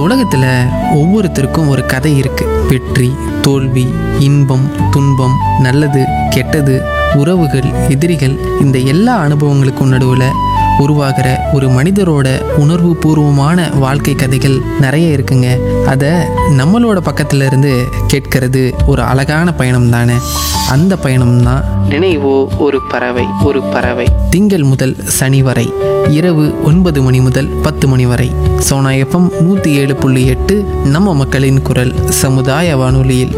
உலகத்தில் ஒவ்வொருத்தருக்கும் ஒரு கதை இருக்கு வெற்றி தோல்வி இன்பம் துன்பம் நல்லது கெட்டது உறவுகள் எதிரிகள் இந்த எல்லா அனுபவங்களுக்கும் நடுவில் உருவாகிற ஒரு மனிதரோட உணர்வு பூர்வமான வாழ்க்கை கதைகள் நிறைய இருக்குங்க அதை நம்மளோட பக்கத்துல இருந்து கேட்கறது ஒரு அழகான பயணம் தானே அந்த பயணம் தான் நினைவோ ஒரு பறவை ஒரு பறவை திங்கள் முதல் சனி வரை இரவு ஒன்பது மணி முதல் பத்து மணி வரை சோனா எஃப்எம் நூற்றி ஏழு புள்ளி எட்டு நம்ம மக்களின் குரல் சமுதாய வானொலியில்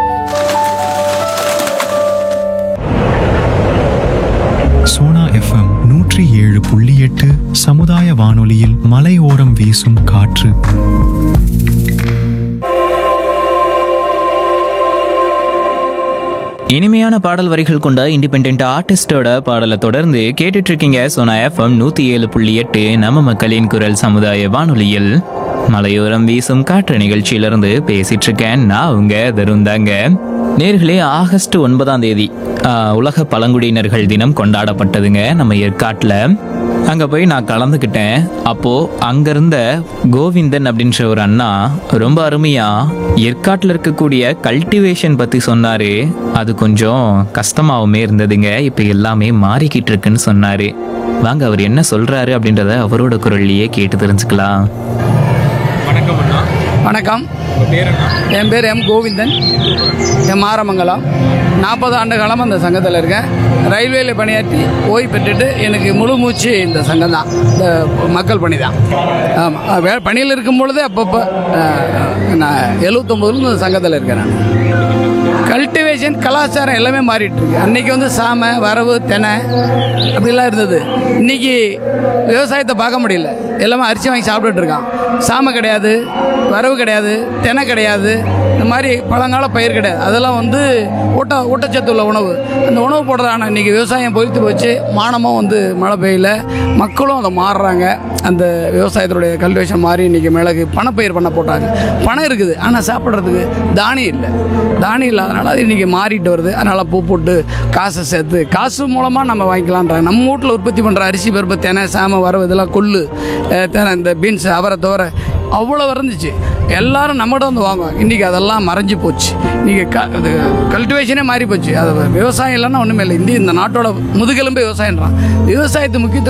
சோனா எஃப்எம் நூற்றி ஏழு புள்ளி எட்டு சமுதாய வானொலியில் மலையோரம் வீசும் காற்று இனிமையான பாடல் வரிகள் கொண்ட இண்டிபெண்ட் ஆர்டிஸ்டோட பாடலை தொடர்ந்து கேட்டுட்டு இருக்கீங்க சோனா எஃப்எம் நூத்தி ஏழு புள்ளி எட்டு நம்ம மக்களின் குரல் சமுதாய வானொலியில் மலையோரம் வீசும் காற்று நிகழ்ச்சியிலிருந்து பேசிட்டு இருக்கேன் நான் உங்க தருந்தாங்க நேர்களே ஆகஸ்ட் ஒன்பதாம் தேதி ஆஹ், உலக பழங்குடியினர்கள் தினம் கொண்டாடப்பட்டதுங்க நம்ம ஏற்காட்டில் அங்க போய் நான் கலந்துக்கிட்டேன் அப்போ அங்க இருந்த கோவிந்தன் அப்படின்ற ஒரு அண்ணா ரொம்ப அருமையா ஏற்காட்டில் இருக்கக்கூடிய கல்டிவேஷன் பத்தி சொன்னாரு அது கொஞ்சம் கஷ்டமாவுமே இருந்ததுங்க இப்ப எல்லாமே மாறிக்கிட்டு இருக்குன்னு சொன்னாரு வாங்க அவர் என்ன சொல்றாரு அப்படின்றத அவரோட குரல்லையே கேட்டு தெரிஞ்சுக்கலாம் வணக்கம் அண்ணா வணக்கம் உங்கள் பேர் என்ன என் பேர் எம் கோவிந்தன் என் மாரமங்கலம் நாற்பது ஆண்டு காலம் அந்த சங்கத்தில் இருக்கேன் ரயில்வேல பணியாற்றி ஓய்வு பெற்றுட்டு எனக்கு முழு மூச்சு இந்த சங்கம் தான் இந்த மக்கள் பணி தான் ஆமாம் வே பணியில் இருக்கும் பொழுதே அப்பப்போ அஹ், நான் எழுவத்தொம்போதுல இந்த சங்கத்தில் இருக்கேன் நான் கல்டிவேஷன் கலாச்சாரம் எல்லாமே மாறிட்டு இருக்கு அன்னைக்கு வந்து சாமை வரவு தெனை அப்படிலாம் இருந்தது இன்னைக்கு விவசாயத்தை பார்க்க முடியல எல்லாமே அரிசி வாங்கி சாப்பிட்டுட்டு இருக்கான் சாமை கிடையாது வரவு கிடையாது தெனை கிடையாது இந்த மாதிரி பழங்கால பயிர் கிடையாது அதெல்லாம் வந்து ஊட்ட ஊட்டச்சத்து உள்ள உணவு அந்த உணவு போடுறதான இன்னைக்கு விவசாயம் பொறுத்து போச்சு மானமும் வந்து மழை பெய்யல மக்களும் அதை மாறுறாங்க அந்த விவசாயத்துடைய கல்டிவேஷன் மாறி இன்னைக்கு மிளகு பணப்பயிர் பண்ண போட்டாங்க பணம் இருக்குது ஆனால் சாப்பிட்றதுக்கு தானியம் இல்லை தானியம் இல்லாதனால அது இன்னைக்கு மாறிட்டு வருது அதனால் பூ போட்டு காசை சேர்த்து காசு மூலமாக நம்ம வாங்கிக்கலான்றாங்க நம்ம வீட்டில் உற்பத்தி பண்ணுற அரிசி பருப்பு தெனை சாமை வரவு இதெல்லாம் கொள்ளு அஹ், தெனை இந்த பீன்ஸ் அவரை தவிர அவ்வளோ இருந்துச்சு எல்லாரும் நம்மகிட்ட வந்து வாங்குவாங்க இன்றைக்கி அதெல்லாம் மறைஞ்சு போச்சு இன்றைக்கி க இது கல்டிவேஷனே மாறி போச்சு அது விவசாயம் இல்லைன்னா ஒன்றுமே இல்லை இந்திய இந்த நாட்டோட முதுகெலும்பு விவசாயன்றான் விவசாயத்து முக்கியத்துவம்